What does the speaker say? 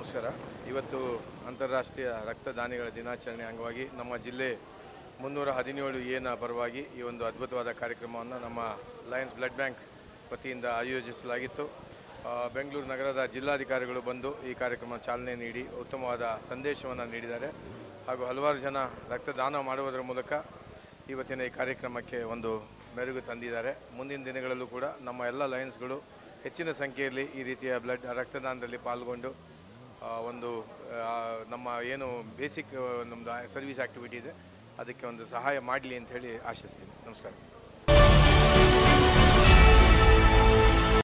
ನಮಸ್ಕಾರ ಇವತ್ತು ಅಂತಾರಾಷ್ಟ್ರೀಯ ರಕ್ತದಾನಿಗಳ ದಿನಾಚರಣೆ ಅಂಗವಾಗಿ ನಮ್ಮ ಜಿಲ್ಲೆ ಮುನ್ನೂರ ಹದಿನೇಳು ಏನ ಪರವಾಗಿ ಈ ಒಂದು ಅದ್ಭುತವಾದ ಕಾರ್ಯಕ್ರಮವನ್ನು ನಮ್ಮ ಲಯನ್ಸ್ ಬ್ಲಡ್ ಬ್ಯಾಂಕ್ ವತಿಯಿಂದ ಆಯೋಜಿಸಲಾಗಿತ್ತು ಆ, ಬೆಂಗಳೂರು ನಗರದ ಜಿಲ್ಲಾಧಿಕಾರಿಗಳು ಬಂದು ಈ ಕಾರ್ಯಕ್ರಮ ಚಾಲನೆ ನೀಡಿ ಉತ್ತಮವಾದ ಸಂದೇಶವನ್ನು ನೀಡಿದ್ದಾರೆ ಹಾಗೂ ಹಲವಾರು ಜನ ರಕ್ತದಾನ ಮಾಡುವುದರ ಮೂಲಕ ಇವತ್ತಿನ ಈ ಕಾರ್ಯಕ್ರಮಕ್ಕೆ ಒಂದು ಮೆರುಗು ತಂದಿದ್ದಾರೆ ಮುಂದಿನ ದಿನಗಳಲ್ಲೂ ಕೂಡ ನಮ್ಮ ಎಲ್ಲ ಲಯನ್ಸ್ಗಳು ಹೆಚ್ಚಿನ ಸಂಖ್ಯೆಯಲ್ಲಿ ಈ ರೀತಿಯ ಬ್ಲಡ್ ರಕ್ತದಾನದಲ್ಲಿ ಪಾಲ್ಗೊಂಡು ಆ, ಒಂದು ಆ, ನಮ್ಮ ಏನು ಬೇಸಿಕ್ ನಮ್ಮದು ಸರ್ವಿಸ್ ಆ್ಯಕ್ಟಿವಿಟಿ ಇದೆ ಅದಕ್ಕೆ ಒಂದು ಸಹಾಯ ಮಾಡಲಿ ಅಂತ ಹೇಳಿ ಆಶಿಸ್ತೀನಿ ನಮಸ್ಕಾರ